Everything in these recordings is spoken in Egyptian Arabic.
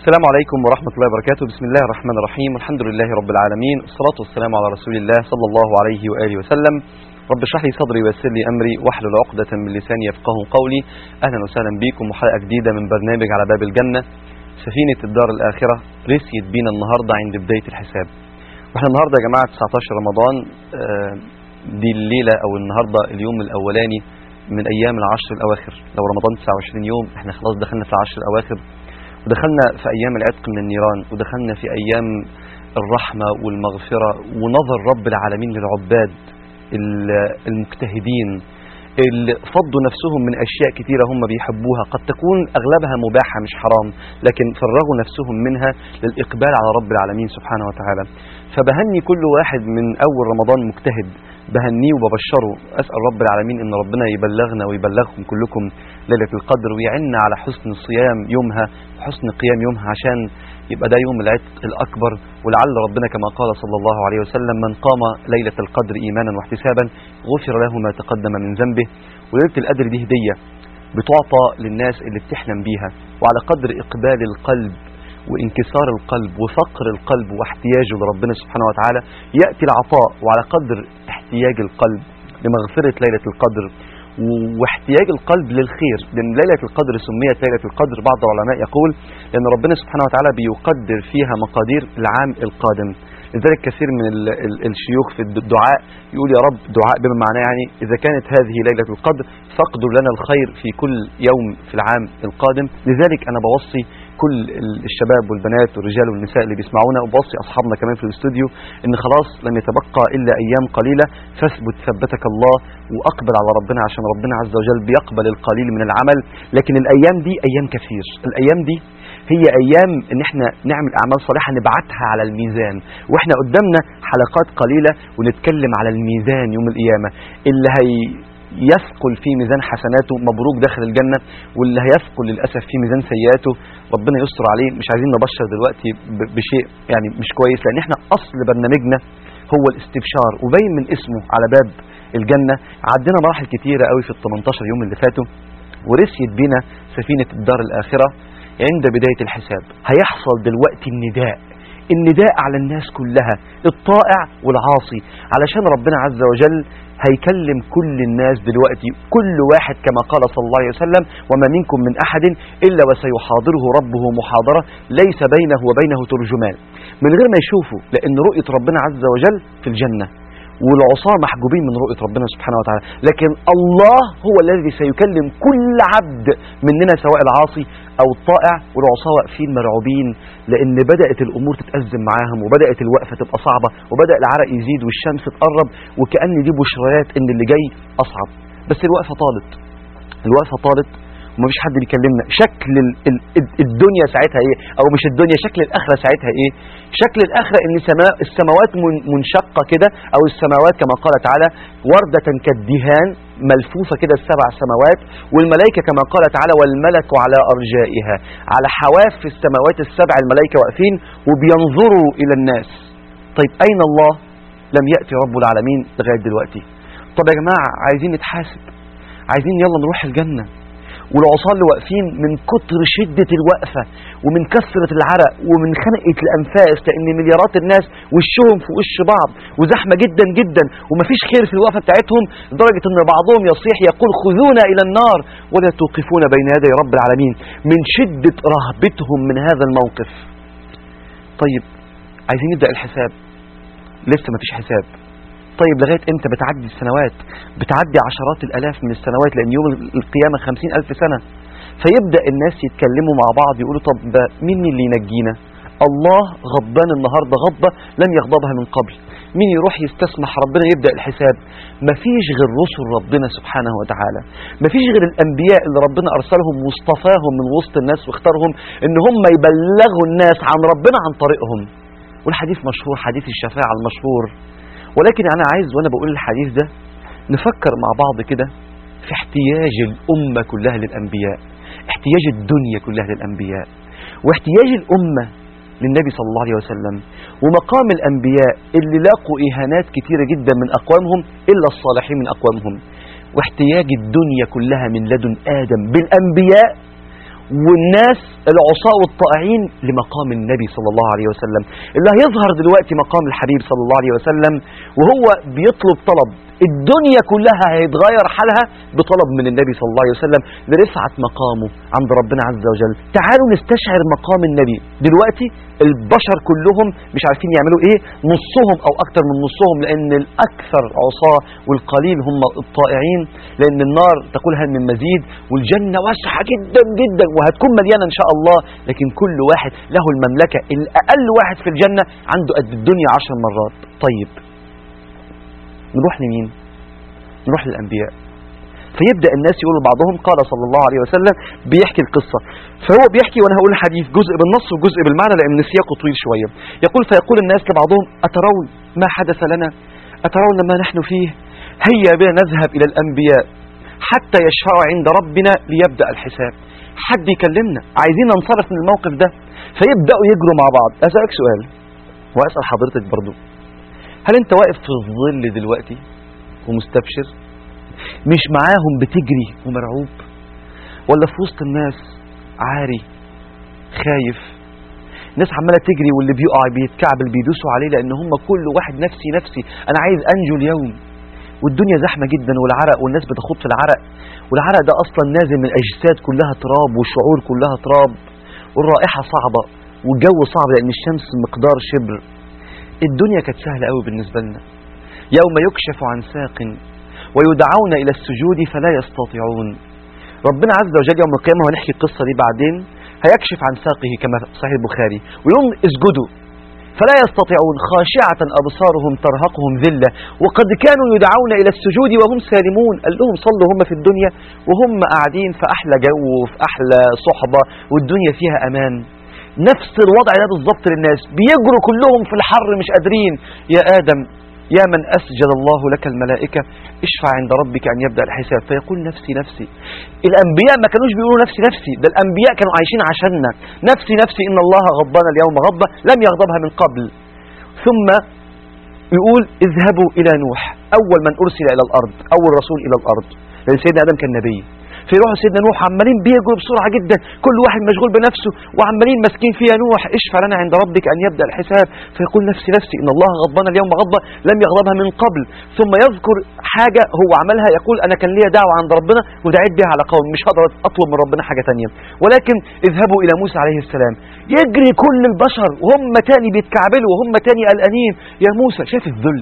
السلام عليكم ورحمة الله وبركاته بسم الله الرحمن الرحيم والحمد لله رب العالمين والصلاة والسلام على رسول الله صلى الله عليه وآله وسلم رب اشرح لي صدري ويسر لي أمري واحلل عقدة من لساني يفقه قولي أهلا وسهلا بكم وحلقة جديدة من برنامج على باب الجنة سفينة الدار الآخرة رسيت بينا النهاردة عند بداية الحساب واحنا النهاردة يا جماعة 19 رمضان آه، دي الليلة أو النهاردة اليوم الأولاني من أيام العشر الأواخر لو رمضان 29 يوم احنا خلاص دخلنا في العشر الأواخر ودخلنا في أيام العتق من النيران ودخلنا في أيام الرحمة والمغفرة ونظر رب العالمين للعباد ال- المجتهدين اللي فضوا نفسهم من أشياء كتيرة هم بيحبوها قد تكون أغلبها مباحة مش حرام لكن فرغوا نفسهم منها للإقبال على رب العالمين سبحانه وتعالى فبهني كل واحد من أول رمضان مجتهد بهنيه وببشره أسأل رب العالمين إن ربنا يبلغنا ويبلغكم كلكم ليلة القدر ويعنا على حسن صيام يومها وحسن قيام يومها عشان يبقى ده يوم العتق الأكبر ولعل ربنا كما قال صلى الله عليه وسلم من قام ليلة القدر إيمانا واحتسابا غفر له ما تقدم من ذنبه وليلة القدر دي هدية بتعطى للناس اللي بتحلم بيها وعلى قدر إقبال القلب وانكسار القلب وفقر القلب واحتياجه لربنا سبحانه وتعالى يأتي العطاء وعلى قدر احتياج القلب لمغفرة ليلة القدر و- واحتياج القلب للخير لأن ليلة القدر سميت ليلة القدر بعض العلماء يقول لأن ربنا سبحانه وتعالى بيقدر فيها مقادير العام القادم لذلك كثير من ال ال الشيوخ في الدعاء يقول يا رب دعاء بما معناه يعني إذا كانت هذه ليلة القدر فاقدر لنا الخير في كل يوم في العام القادم لذلك أنا بوصي كل ال- الشباب والبنات والرجال والنساء اللي بيسمعونا وبوصي أصحابنا كمان في الاستوديو إن خلاص لم يتبقى إلا أيام قليلة فاثبت ثبتك الله وأقبل على ربنا عشان ربنا عز وجل بيقبل القليل من العمل لكن الأيام دي أيام كثير الأيام دي هي ايام ان احنا نعمل اعمال صالحه نبعتها على الميزان واحنا قدامنا حلقات قليله ونتكلم على الميزان يوم القيامه اللي هي يثقل في ميزان حسناته مبروك داخل الجنة واللي هيثقل للأسف في ميزان سيئاته ربنا يستر عليه مش عايزين نبشر دلوقتي ب- بشيء يعني مش كويس لأن احنا أصل برنامجنا هو الاستبشار وباين من اسمه على باب الجنة عدينا مراحل كتيرة قوي في ال 18 يوم اللي فاتوا ورسيت بينا سفينة الدار الآخرة عند بداية الحساب هيحصل دلوقتي النداء النداء على الناس كلها الطائع والعاصي علشان ربنا عز وجل هيكلم كل الناس دلوقتي كل واحد كما قال صلى الله عليه وسلم وما منكم من أحد إلا وسيحاضره ربه محاضرة ليس بينه وبينه ترجمان من غير ما يشوفه لأن رؤية ربنا عز وجل في الجنة والعصاة محجوبين من رؤية ربنا سبحانه وتعالى لكن الله هو الذي سيكلم كل عبد مننا سواء العاصي أو الطائع والعصاة واقفين مرعوبين لأن بدأت الأمور تتأزم معاهم وبدأت الوقفة تبقى صعبة وبدأ العرق يزيد والشمس تقرب وكأن دي بشريات إن اللي جاي أصعب بس الوقفة طالت الوقفة طالت ومفيش حد بيكلمنا شكل ال- ال- ال- الدنيا ساعتها ايه او مش الدنيا شكل الاخره ساعتها ايه شكل الاخره ان سماء السماوات من- منشقه كده او السماوات كما قال تعالى ورده كالدهان ملفوفه كده السبع سماوات والملائكه كما قال تعالى والملك على ارجائها على حواف السماوات السبع الملائكه واقفين وبينظروا الى الناس طيب اين الله لم ياتي رب العالمين لغايه دلوقتي طب يا جماعه عايزين نتحاسب عايزين يلا نروح الجنه والعصاة اللي واقفين من كتر شدة الوقفة ومن كثرة العرق ومن خنقة الأنفاس لأن مليارات الناس وشهم في وش بعض وزحمة جدا جدا ومفيش خير في الوقفة بتاعتهم لدرجة أن بعضهم يصيح يقول خذونا إلى النار ولا توقفون بين يدي رب العالمين من شدة رهبتهم من هذا الموقف طيب عايزين نبدأ الحساب لسه مفيش حساب طيب لغاية امتى بتعدي السنوات بتعدي عشرات الألاف من السنوات لأن يوم القيامة خمسين ألف سنة فيبدأ الناس يتكلموا مع بعض يقولوا طب مين اللي ينجينا الله غضبان النهاردة غضبة لم يغضبها من قبل مين يروح يستسمح ربنا يبدأ الحساب مفيش غير رسل ربنا سبحانه وتعالى مفيش غير الأنبياء اللي ربنا أرسلهم واصطفاهم من وسط الناس واختارهم إن هم يبلغوا الناس عن ربنا عن طريقهم والحديث مشهور حديث الشفاعة المشهور ولكن أنا عايز وأنا بقول الحديث ده نفكر مع بعض كده في احتياج الأمة كلها للأنبياء احتياج الدنيا كلها للأنبياء واحتياج الأمة للنبي صلى الله عليه وسلم ومقام الأنبياء اللي لاقوا إهانات كتيرة جدا من أقوامهم إلا الصالحين من أقوامهم واحتياج الدنيا كلها من لدن آدم بالأنبياء والناس العصاة والطائعين لمقام النبي صلى الله عليه وسلم اللي هيظهر دلوقتي مقام الحبيب صلى الله عليه وسلم وهو بيطلب طلب الدنيا كلها هيتغير حالها بطلب من النبي صلى الله عليه وسلم لرفعة مقامه عند ربنا عز وجل تعالوا نستشعر مقام النبي دلوقتي البشر كلهم مش عارفين يعملوا ايه نصهم او اكتر من نصهم لان الاكثر عصاة والقليل هم الطائعين لان النار تقول هل من مزيد والجنة واسعة جدا جدا وهتكون مليانة ان شاء الله لكن كل واحد له المملكة الاقل واحد في الجنة عنده قد الدنيا عشر مرات طيب نروح لمين نروح للأنبياء فيبدأ الناس يقولوا بعضهم قال صلى الله عليه وسلم بيحكي القصة فهو بيحكي وأنا هقول الحديث جزء بالنص وجزء بالمعنى لأن سياقه طويل شوية يقول فيقول الناس لبعضهم أترون ما حدث لنا أترون ما نحن فيه هيا بنا نذهب إلى الأنبياء حتى يشفعوا عند ربنا ليبدأ الحساب حد يكلمنا عايزين ننصرف من الموقف ده فيبدأوا يجروا مع بعض أسألك سؤال وأسأل حضرتك برضو هل انت واقف في الظل دلوقتي ومستبشر مش معاهم بتجري ومرعوب ولا في وسط الناس عاري خايف ناس عماله تجري واللي بيقع بيتكعبل بيدوسوا عليه لان هم كل واحد نفسي نفسي انا عايز انجو اليوم والدنيا زحمه جدا والعرق والناس بتخوض في العرق والعرق ده اصلا نازل من الاجساد كلها تراب والشعور كلها تراب والرائحه صعبه والجو صعب لان الشمس مقدار شبر الدنيا كانت سهلة قوي بالنسبة لنا يوم يكشف عن ساق ويدعون إلى السجود فلا يستطيعون ربنا عز وجل يوم القيامة وهنحكي القصة دي بعدين هيكشف عن ساقه كما في صحيح البخاري ويقول اسجدوا فلا يستطيعون خاشعة أبصارهم ترهقهم ذلة وقد كانوا يدعون إلى السجود وهم سالمون قال لهم صلوا هم في الدنيا وهم قاعدين في أحلى جو وفي أحلى صحبة والدنيا فيها أمان نفس الوضع ده بالظبط للناس بيجروا كلهم في الحر مش قادرين يا آدم يا من أسجد الله لك الملائكة اشفع عند ربك أن يبدأ الحساب فيقول نفسي نفسي الأنبياء ما كانوش بيقولوا نفسي نفسي ده الأنبياء كانوا عايشين عشاننا نفسي نفسي إن الله غضبنا اليوم غضبة لم يغضبها من قبل ثم يقول اذهبوا إلى نوح أول من أرسل إلى الأرض أول رسول إلى الأرض لأن سيدنا آدم كان نبي فيروحوا سيدنا نوح عمالين بيجروا بسرعة جدا كل واحد مشغول بنفسه وعمالين ماسكين فيها نوح اشفع لنا عند ربك أن يبدأ الحساب فيقول نفسي نفسي إن الله غضبنا اليوم غضبة لم يغضبها من قبل ثم يذكر حاجة هو عملها يقول أنا كان ليا دعوة عند ربنا ودعيت بها على قوم مش هقدر أطلب من ربنا حاجة تانية ولكن اذهبوا إلى موسى عليه السلام يجري كل البشر وهم تاني بيتكعبلوا وهم تاني قلقانين يا موسى شايف الذل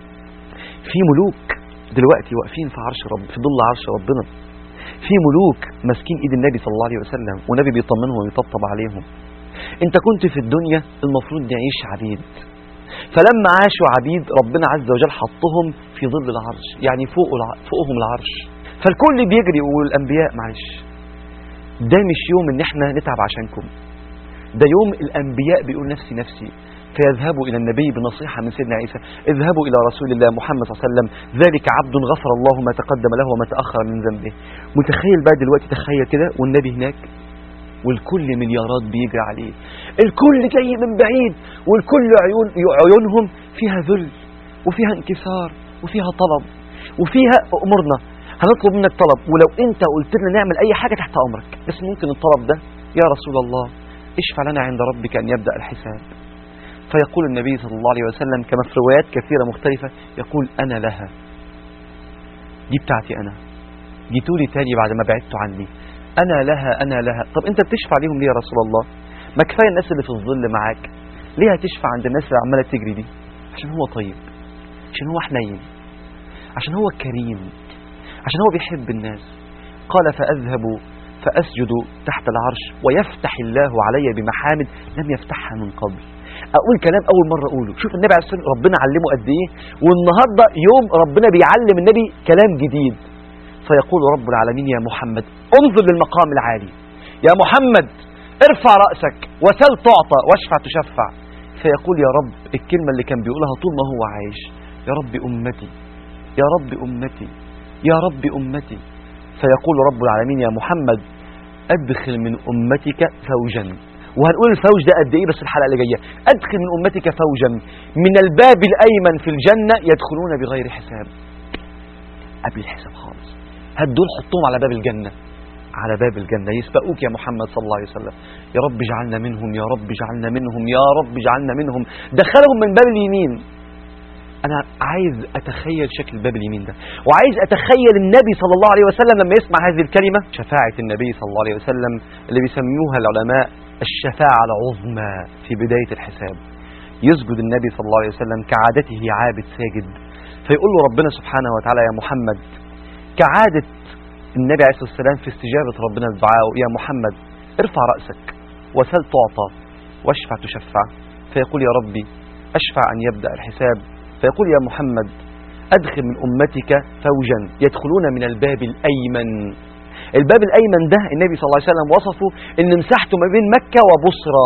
في ملوك دلوقتي واقفين في عرش رب في ظل عرش ربنا في ملوك ماسكين ايد النبي صلى الله عليه وسلم والنبي بيطمنهم ويطبطب عليهم انت كنت في الدنيا المفروض نعيش عبيد فلما عاشوا عبيد ربنا عز وجل حطهم في ظل العرش يعني فوق الع... فوقهم العرش فالكل بيجري والانبياء معلش ده مش يوم ان احنا نتعب عشانكم ده يوم الانبياء بيقول نفسي نفسي فيذهبوا إلى النبي بنصيحة من سيدنا عيسى اذهبوا إلى رسول الله محمد صلى الله عليه وسلم ذلك عبد غفر الله ما تقدم له وما تأخر من ذنبه متخيل بقى دلوقتي تخيل كده والنبي هناك والكل مليارات بيجري عليه الكل جاي من بعيد والكل عيون عيونهم فيها ذل وفيها انكسار وفيها طلب وفيها أمرنا هنطلب منك طلب ولو انت قلت لنا نعمل اي حاجة تحت امرك بس ممكن الطلب ده يا رسول الله اشفع لنا عند ربك ان يبدأ الحساب فيقول النبي صلى الله عليه وسلم كما في روايات كثيرة مختلفة يقول أنا لها دي بتاعتي أنا جيتولي تاني بعد ما بعدتوا عني أنا لها أنا لها طب أنت بتشفع ليهم ليه يا رسول الله ما كفاية الناس اللي في الظل معاك ليه هتشفع عند الناس اللي عمالة تجري دي عشان هو طيب عشان هو حنين عشان هو كريم عشان هو بيحب الناس قال فأذهب فأسجد تحت العرش ويفتح الله علي بمحامد لم يفتحها من قبل اقول كلام اول مره اقوله شوف النبي عليه الصلاه ربنا علمه قد ايه والنهارده يوم ربنا بيعلم النبي كلام جديد فيقول رب العالمين يا محمد انظر للمقام العالي يا محمد ارفع راسك وسل تعطى واشفع تشفع فيقول يا رب الكلمه اللي كان بيقولها طول ما هو عايش يا رب امتي يا رب امتي يا رب امتي فيقول رب العالمين يا محمد ادخل من امتك فوجا وهنقول الفوج ده قد ايه بس الحلقه اللي جايه ادخل من امتك فوجا من الباب الايمن في الجنه يدخلون بغير حساب قبل الحساب خالص هات دول حطهم على باب الجنه على باب الجنة يسبقوك يا محمد صلى الله عليه وسلم يا رب اجعلنا منهم يا رب اجعلنا منهم يا رب اجعلنا منهم دخلهم من باب اليمين أنا عايز أتخيل شكل باب اليمين ده وعايز أتخيل النبي صلى الله عليه وسلم لما يسمع هذه الكلمة شفاعة النبي صلى الله عليه وسلم اللي بيسموها العلماء الشفاعة العظمى في بداية الحساب يسجد النبي صلى الله عليه وسلم كعادته عابد ساجد فيقول له ربنا سبحانه وتعالى يا محمد كعادة النبي عليه الصلاة والسلام في استجابة ربنا الدعاء يا محمد ارفع رأسك وسل تعطى واشفع تشفع فيقول يا ربي أشفع أن يبدأ الحساب فيقول يا محمد أدخل من أمتك فوجا يدخلون من الباب الأيمن الباب الأيمن ده النبي صلى الله عليه وسلم وصفه أن مساحته ما بين مكة وبصرى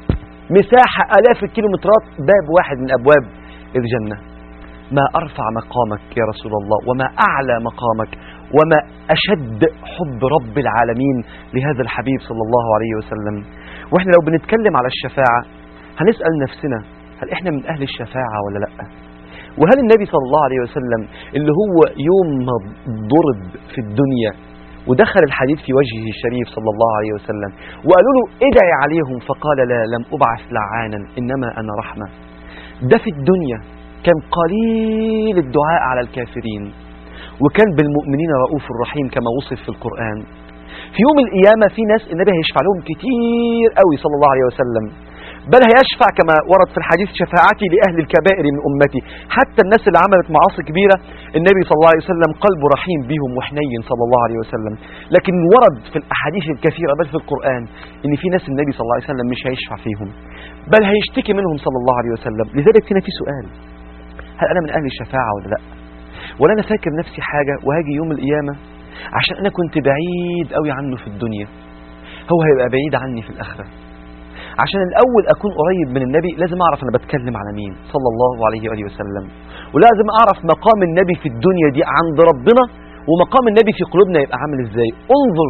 مساحة آلاف الكيلومترات باب واحد من أبواب الجنة ما أرفع مقامك يا رسول الله وما أعلى مقامك وما أشد حب رب العالمين لهذا الحبيب صلى الله عليه وسلم وإحنا لو بنتكلم على الشفاعة هنسأل نفسنا هل إحنا من أهل الشفاعة ولا لأ وهل النبي صلى الله عليه وسلم اللي هو يوم ما ضرب في الدنيا ودخل الحديث في وجهه الشريف صلى الله عليه وسلم وقالوا له ادعي عليهم فقال لا لم أبعث لعانا إنما أنا رحمة ده في الدنيا كان قليل الدعاء على الكافرين وكان بالمؤمنين رؤوف رحيم كما وصف في القرآن في يوم القيامة في ناس النبي هيشفع لهم كتير قوي صلى الله عليه وسلم بل هيشفع كما ورد في الحديث شفاعتي لأهل الكبائر من أمتي حتى الناس اللي عملت معاصي كبيرة النبي صلى الله عليه وسلم قلبه رحيم بهم وحنين صلى الله عليه وسلم لكن ورد في الأحاديث الكثيرة بل في القرآن إن في ناس النبي صلى الله عليه وسلم مش هيشفع فيهم بل هيشتكي منهم صلى الله عليه وسلم لذلك هنا في سؤال هل أنا من أهل الشفاعة ولا لا ولا أنا فاكر نفسي حاجة وهاجي يوم القيامة عشان أنا كنت بعيد قوي عنه في الدنيا هو هيبقى بعيد عني في الآخرة عشان الأول أكون قريب من النبي لازم أعرف أنا بتكلم على مين صلى الله عليه وآله وسلم ولازم أعرف مقام النبي في الدنيا دي عند ربنا ومقام النبي في قلوبنا يبقى عامل إزاي انظر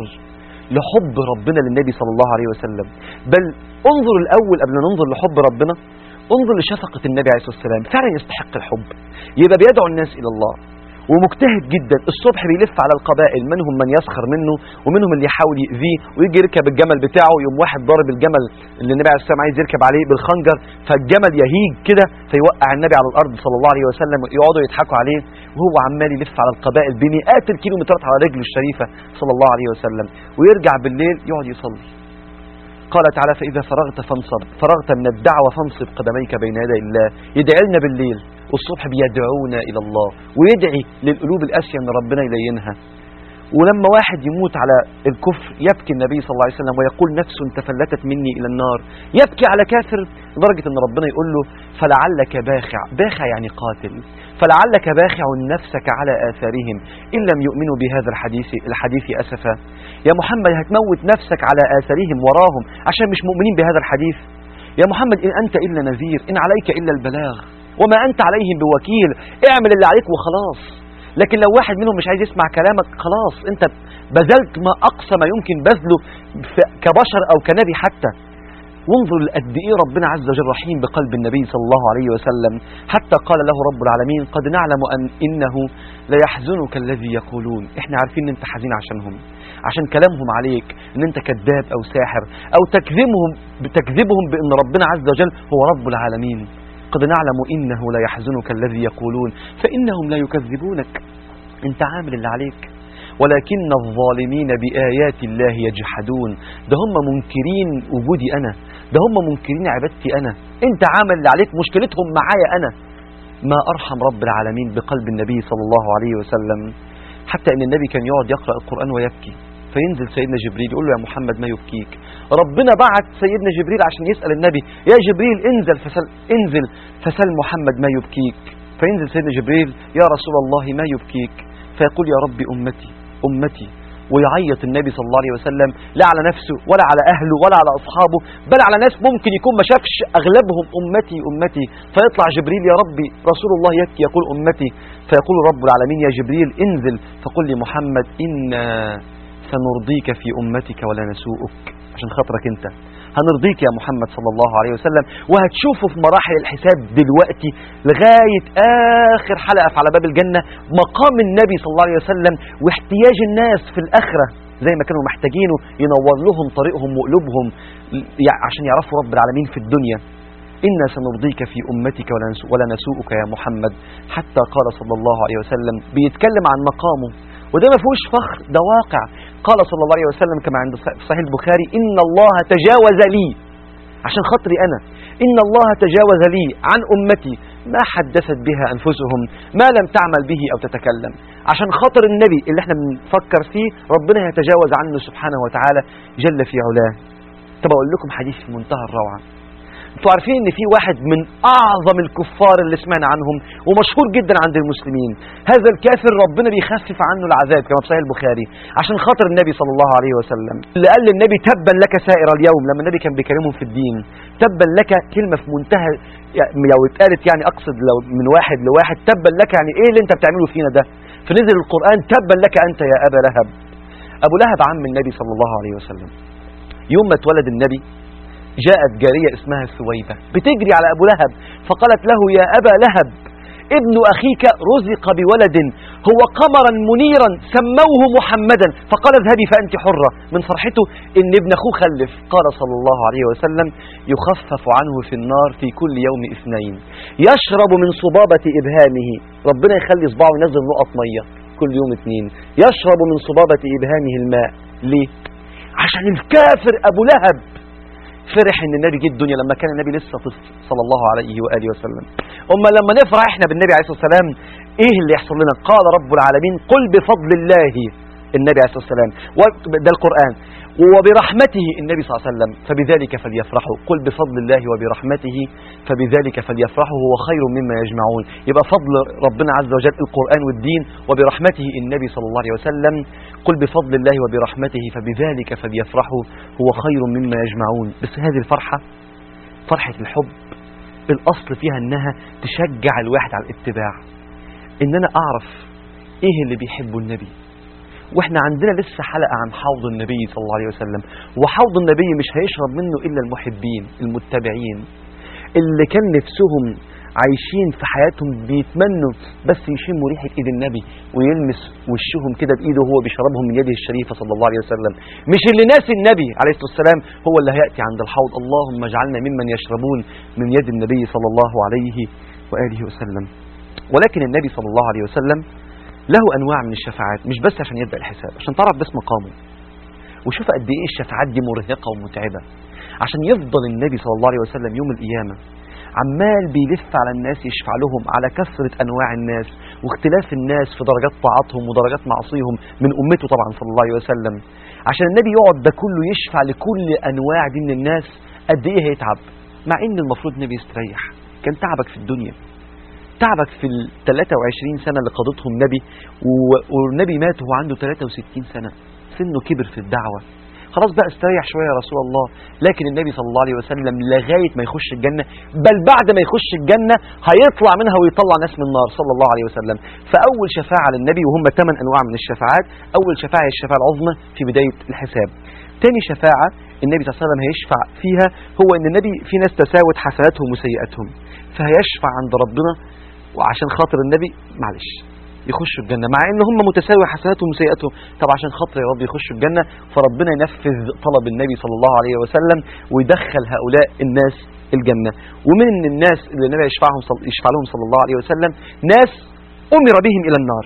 لحب ربنا للنبي صلى الله عليه وسلم بل انظر الأول قبل ما ننظر لحب ربنا انظر لشفقة النبي عليه الصلاة والسلام فعلا يستحق الحب يبقى بيدعو الناس إلى الله ومجتهد جدا الصبح بيلف على القبائل منهم من يسخر منه ومنهم اللي يحاول يأذيه ويجي يركب الجمل بتاعه يوم واحد ضارب الجمل اللي النبي عليه الصلاة والسلام عايز يركب عليه بالخنجر فالجمل يهيج كده فيوقع النبي على الأرض صلى الله عليه وسلم يقعدوا يضحكوا عليه وهو عمال يلف على القبائل بمئات الكيلومترات على رجله الشريفة صلى الله عليه وسلم ويرجع بالليل يقعد يصلي قال تعالى فإذا فرغت فانصب فرغت من الدعوة فانصب قدميك بين يدي الله يدعي لنا بالليل والصبح بيدعونا إلى الله ويدعي للقلوب القاسية أن ربنا يلينها ولما واحد يموت على الكفر يبكي النبي صلى الله عليه وسلم ويقول نفس تفلتت مني إلى النار يبكي على كافر لدرجة أن ربنا يقول له فلعلك باخع باخع يعني قاتل فلعلك باخع نفسك على آثارهم إن لم يؤمنوا بهذا الحديث الحديث أسفا يا محمد هتموت نفسك على آثارهم وراهم عشان مش مؤمنين بهذا الحديث يا محمد إن أنت إلا نذير إن عليك إلا البلاغ وما أنت عليهم بوكيل اعمل اللي عليك وخلاص لكن لو واحد منهم مش عايز يسمع كلامك خلاص انت بذلت ما أقصى ما يمكن بذله كبشر أو كنبي حتى وانظر قد ايه ربنا عز وجل رحيم بقلب النبي صلى الله عليه وسلم حتى قال له رب العالمين قد نعلم أن إنه ليحزنك الذي يقولون احنا عارفين ان انت حزين عشانهم عشان كلامهم عليك ان انت كذاب او ساحر او تكذبهم بتكذبهم بان ربنا عز وجل هو رب العالمين قد نعلم إنه ليحزنك الذي يقولون فإنهم لا يكذبونك انت عامل اللي عليك ولكن الظالمين بآيات الله يجحدون ده هم منكرين وجودي أنا ده هم منكرين عبادتي أنا انت عامل اللي عليك مشكلتهم معايا أنا ما أرحم رب العالمين بقلب النبي صلى الله عليه وسلم حتى أن النبي كان يقعد يقرأ القرآن ويبكي فينزل سيدنا جبريل يقول له يا محمد ما يبكيك ربنا بعت سيدنا جبريل عشان يسأل النبي يا جبريل انزل فسل, انزل فسل محمد ما يبكيك فينزل سيدنا جبريل يا رسول الله ما يبكيك فيقول يا ربي أمتي أمتي ويعيط النبي صلى الله عليه وسلم لا على نفسه ولا على أهله ولا على أصحابه بل على ناس ممكن يكون ما شافش أغلبهم أمتي أمتي فيطلع جبريل يا ربي رسول الله يبكي يقول أمتي فيقول رب العالمين يا جبريل انزل فقل لي محمد إنا سنرضيك في أمتك ولا نسوءك عشان خاطرك انت هنرضيك يا محمد صلى الله عليه وسلم وهتشوفه في مراحل الحساب دلوقتي لغاية آخر حلقة في على باب الجنة مقام النبي صلى الله عليه وسلم واحتياج الناس في الآخرة زي ما كانوا محتاجينه ينور لهم طريقهم وقلوبهم ل- عشان يعرفوا رب العالمين في الدنيا إنا سنرضيك في أمتك ولا نسو- ولا نسوءك يا محمد حتى قال صلى الله عليه وسلم بيتكلم عن مقامه وده ما فيهوش فخر ده واقع قال صلى الله عليه وسلم كما عند صح- صحيح البخاري إن الله تجاوز لي عشان خاطري أنا إن الله تجاوز لي عن أمتي ما حدثت بها أنفسهم ما لم تعمل به أو تتكلم عشان خاطر النبي اللي احنا بنفكر فيه ربنا يتجاوز عنه سبحانه وتعالى جل في علاه طب أقول لكم حديث في منتهى الروعة انتوا عارفين ان في واحد من اعظم الكفار اللي سمعنا عنهم ومشهور جدا عند المسلمين هذا الكافر ربنا بيخفف عنه العذاب كما في صحيح البخاري عشان خاطر النبي صلى الله عليه وسلم اللي قال للنبي تبا لك سائر اليوم لما النبي كان بيكلمهم في الدين تبا لك كلمه في منتهى يعني لو اتقالت يعني اقصد لو من واحد لواحد تبا لك يعني ايه اللي انت بتعمله فينا ده فنزل القران تبا لك انت يا ابا لهب ابو لهب عم النبي صلى الله عليه وسلم يوم ما اتولد النبي جاءت جارية اسمها ثويبة بتجري على أبو لهب فقالت له يا أبا لهب ابن أخيك رزق بولد هو قمرا منيرا سموه محمدا فقال اذهبي فأنت حرة من فرحته إن ابن أخوه خلف قال صلى الله عليه وسلم يخفف عنه في النار في كل يوم اثنين يشرب من صبابة إبهامه ربنا يخلي صباعه ينزل نقط مية كل يوم اثنين يشرب من صبابة إبهامه الماء ليه؟ عشان الكافر أبو لهب فرح ان النبي جه الدنيا لما كان النبي لسه طفل صلى الله عليه واله وسلم اما لما نفرح احنا بالنبي عليه الصلاه والسلام ايه اللي يحصل لنا قال رب العالمين قل بفضل الله النبي عليه الصلاه والسلام و- ده القران وبرحمته النبي صلى الله عليه وسلم فبذلك فليفرحوا قل بفضل الله وبرحمته فبذلك فليفرحوا هو خير مما يجمعون يبقى فضل ربنا عز وجل القرآن والدين وبرحمته النبي صلى الله عليه وسلم قل بفضل الله وبرحمته فبذلك فليفرحوا هو خير مما يجمعون بس هذه الفرحة فرحة الحب الأصل فيها أنها تشجع الواحد على الاتباع إن أنا أعرف إيه اللي بيحبه النبي واحنا عندنا لسه حلقة عن حوض النبي صلى الله عليه وسلم وحوض النبي مش هيشرب منه إلا المحبين المتبعين اللي كان نفسهم عايشين في حياتهم بيتمنوا بس يشموا ريحة ايد النبي ويلمس وشهم كده بايده وهو بيشربهم من يده الشريفة صلى الله عليه وسلم مش اللي ناسي النبي عليه الصلاة والسلام هو اللي هيأتي عند الحوض اللهم اجعلنا ممن يشربون من يد النبي صلى الله عليه وآله وسلم ولكن النبي صلى الله عليه وسلم له انواع من الشفاعات مش بس عشان يبدا الحساب عشان تعرف بس مقامه وشوف قد ايه الشفاعات دي مرهقه ومتعبه عشان يفضل النبي صلى الله عليه وسلم يوم القيامه عمال بيلف على الناس يشفع لهم على كثرة أنواع الناس واختلاف الناس في درجات طاعتهم ودرجات معصيهم من أمته طبعا صلى الله عليه وسلم عشان النبي يقعد ده كله يشفع لكل أنواع دي من الناس قد إيه هيتعب مع إن المفروض النبي يستريح كان تعبك في الدنيا تعبك في ال 23 سنة اللي قضتهم نبي و- والنبي مات وهو عنده 63 سنة سنه كبر في الدعوة خلاص بقى استريح شوية يا رسول الله لكن النبي صلى الله عليه وسلم لغاية ما يخش الجنة بل بعد ما يخش الجنة هيطلع منها ويطلع ناس من النار صلى الله عليه وسلم فأول شفاعة للنبي وهم ثمان أنواع من الشفاعات أول شفاعة هي الشفاعة العظمى في بداية الحساب تاني شفاعة النبي صلى الله عليه وسلم هيشفع فيها هو ان النبي في ناس تساوت حسناتهم وسيئاتهم فهيشفع عند ربنا وعشان خاطر النبي معلش يخشوا الجنة مع ان هم متساوي حسناتهم وسيئاتهم طب عشان خاطر يا رب يخشوا الجنة فربنا ينفذ طلب النبي صلى الله عليه وسلم ويدخل هؤلاء الناس الجنة ومن الناس اللي النبي يشفعهم صل... يشفع لهم صلى الله عليه وسلم ناس أمر بهم إلى النار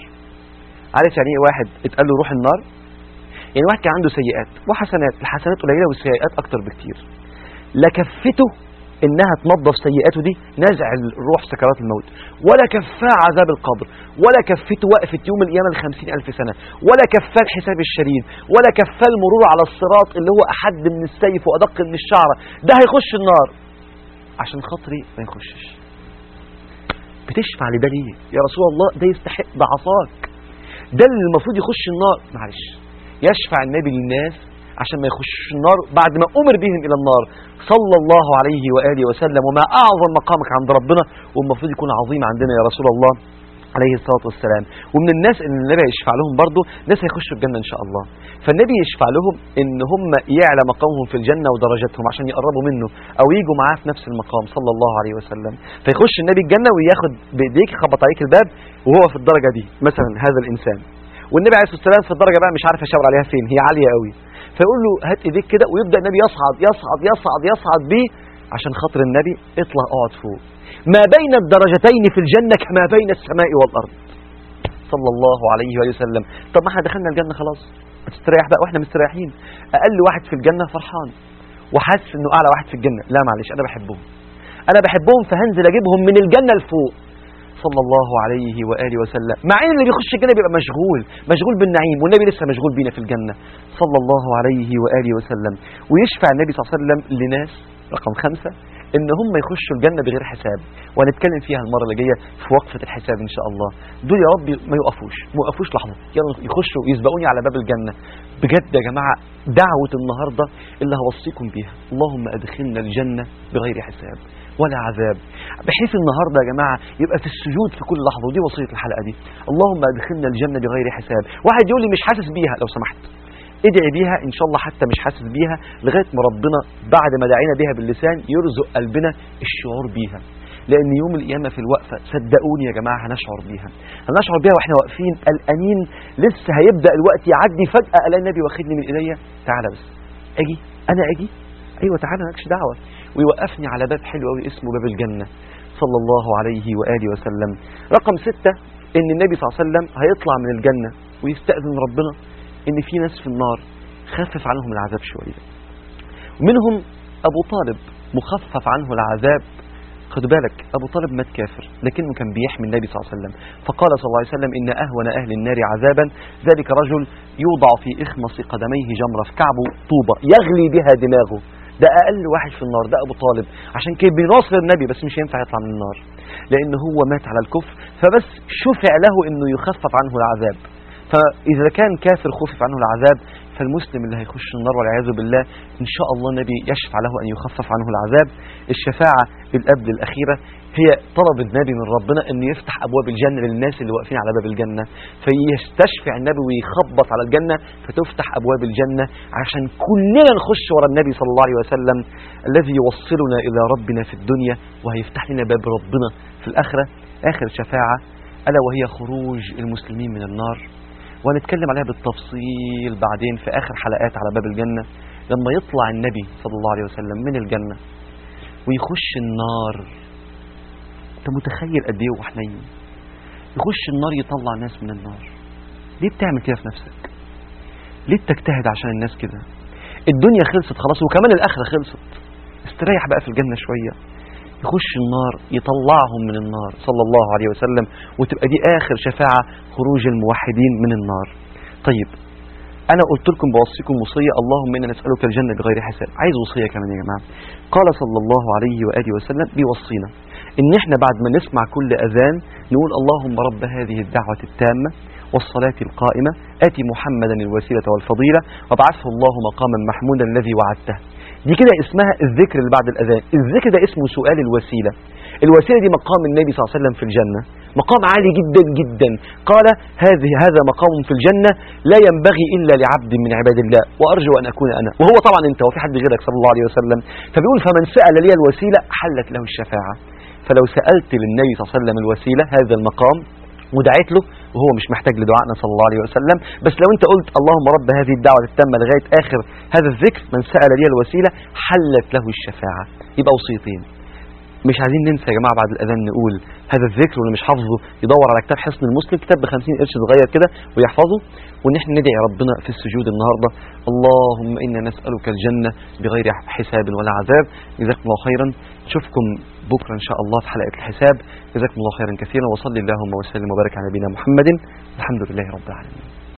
عارف يعني ايه واحد اتقال له روح النار يعني واحد كان عنده سيئات وحسنات الحسنات قليلة والسيئات أكتر بكتير لا كفته انها تنظف سيئاته دي نزع الروح سكرات الموت ولا كفاه عذاب القبر ولا كفته وقفة يوم القيامة الخمسين ألف سنة ولا كفاه الحساب الشديد ولا كفاه المرور على الصراط اللي هو أحد من السيف وأدق من الشعرة ده هيخش النار عشان خاطري ما يخشش بتشفع لده ليه يا رسول الله ده يستحق ده عصاك ده اللي المفروض يخش النار معلش يشفع النبي للناس عشان ما يخشش النار بعد ما أمر بهم إلى النار صلى الله عليه وآله وسلم وما أعظم مقامك عند ربنا والمفروض يكون عظيم عندنا يا رسول الله عليه الصلاة والسلام ومن الناس اللي النبي يشفع لهم برضه ناس هيخشوا الجنة إن شاء الله فالنبي يشفع لهم إن هم يعلى مقامهم في الجنة ودرجاتهم عشان يقربوا منه أو يجوا معاه في نفس المقام صلى الله عليه وسلم فيخش النبي الجنة وياخد بإيديك يخبط عليك الباب وهو في الدرجة دي مثلا هذا الإنسان والنبي عليه الصلاه والسلام في الدرجه بقى مش عارف اشاور عليها فين هي عاليه قوي فيقول له هات ايديك كده ويبدا النبي يصعد يصعد يصعد يصعد بيه عشان خاطر النبي اطلع اقعد فوق ما بين الدرجتين في الجنه كما بين السماء والارض صلى الله عليه وآله وسلم طب ما احنا دخلنا الجنه خلاص تستريح بقى واحنا مستريحين اقل واحد في الجنه فرحان وحاسس انه اعلى واحد في الجنه لا معلش انا بحبهم انا بحبهم فهنزل اجيبهم من الجنه لفوق صلى الله عليه واله وسلم مع ان اللي بيخش الجنه بيبقى مشغول مشغول بالنعيم والنبي لسه مشغول بينا في الجنه صلى الله عليه واله وسلم ويشفع النبي صلى الله عليه وسلم لناس رقم خمسة ان هم يخشوا الجنه بغير حساب وهنتكلم فيها المره اللي جايه في وقفه الحساب ان شاء الله دول يا رب ما يقفوش ما يقفوش لحظه يلا يخشوا يسبقوني على باب الجنه بجد يا جماعه دعوه النهارده اللي هوصيكم بيها اللهم ادخلنا الجنه بغير حساب ولا عذاب بحيث النهارده يا جماعه يبقى في السجود في كل لحظه ودي وصيه الحلقه دي اللهم ادخلنا الجنه بغير حساب واحد يقول لي مش حاسس بيها لو سمحت ادعي بيها ان شاء الله حتى مش حاسس بيها لغايه ما ربنا بعد ما دعينا بيها باللسان يرزق قلبنا الشعور بيها لان يوم القيامه في الوقفه صدقوني يا جماعه هنشعر بيها هنشعر بيها واحنا واقفين قلقانين لسه هيبدا الوقت يعدي فجاه الاقي النبي واخدني من ايديا تعالى بس اجي انا اجي ايوه تعالى مالكش دعوه ويوقفني على باب حلو قوي اسمه باب الجنه صلى الله عليه واله وسلم رقم ستة ان النبي صلى الله عليه وسلم هيطلع من الجنه ويستاذن ربنا ان في ناس في النار خفف عنهم العذاب شويه ومنهم ابو طالب مخفف عنه العذاب خد بالك ابو طالب مات كافر لكنه كان بيحمي النبي صلى الله عليه وسلم فقال صلى الله عليه وسلم ان اهون اهل النار عذابا ذلك رجل يوضع في اخمص قدميه جمره في كعبه طوبه يغلي بها دماغه ده اقل واحد في النار ده ابو طالب عشان كده بيناصر النبي بس مش ينفع يطلع من النار لان هو مات على الكفر فبس شفع له انه يخفف عنه العذاب فاذا كان كافر خفف عنه العذاب فالمسلم اللي هيخش النار والعياذ بالله ان شاء الله النبي يشفع له ان يخفف عنه العذاب الشفاعه القبل الاخيره هي طلب النبي من ربنا ان يفتح ابواب الجنه للناس اللي واقفين على باب الجنه فيستشفع النبي ويخبط على الجنه فتفتح ابواب الجنه عشان كلنا نخش ورا النبي صلى الله عليه وسلم الذي يوصلنا الى ربنا في الدنيا وهيفتح لنا باب ربنا في الاخره اخر شفاعه الا وهي خروج المسلمين من النار وهنتكلم عليها بالتفصيل بعدين في آخر حلقات على باب الجنة لما يطلع النبي صلى الله عليه وسلم من الجنة ويخش النار انت متخيل قد ايه هو حنين يخش النار يطلع ناس من النار ليه بتعمل كده في نفسك ليه بتجتهد عشان الناس كده الدنيا خلصت خلاص وكمان الآخرة خلصت استريح بقى في الجنة شوية يخش النار يطلعهم من النار صلى الله عليه وسلم وتبقى دي آخر شفاعة خروج الموحدين من النار طيب أنا قلت لكم بوصيكم وصية اللهم إنا نسألك الجنة بغير حساب عايز وصية كمان يا جماعة قال صلى الله عليه وآله وسلم بيوصينا إن إحنا بعد ما نسمع كل أذان نقول اللهم رب هذه الدعوة التامة والصلاة القائمة آتي محمدا الوسيلة والفضيلة وابعثه الله مقاما محمودا الذي وعدته دي كده اسمها الذكر اللي بعد الأذان الذكر ده اسمه سؤال الوسيلة الوسيلة دي مقام النبي صلى الله عليه وسلم في الجنة مقام عالي جدا جدا قال هذه هذا مقام في الجنة لا ينبغي إلا لعبد من عباد الله وأرجو أن أكون أنا وهو طبعا أنت وفي حد غيرك صلى الله عليه وسلم فبيقول فمن سأل لي الوسيلة حلت له الشفاعة فلو سألت للنبي صلى الله عليه وسلم الوسيلة هذا المقام ودعيت له وهو مش محتاج لدعائنا صلى الله عليه وسلم بس لو انت قلت اللهم رب هذه الدعوة التامة لغاية آخر هذا الذكر من سأل لي الوسيلة حلت له الشفاعة يبقى وصيتين مش عايزين ننسى يا جماعة بعد الأذان نقول هذا الذكر واللي مش حافظه يدور على كتاب حصن المسلم كتاب ب 50 قرش صغير كده ويحفظه وان احنا ندعي ربنا في السجود النهارده اللهم انا نسألك الجنة بغير حساب ولا عذاب جزاكم الله خيرا نشوفكم بكرة إن شاء الله في حلقة الحساب جزاكم الله خيرا كثيرا وصلي اللهم وسلم وبارك على نبينا محمد الحمد لله رب العالمين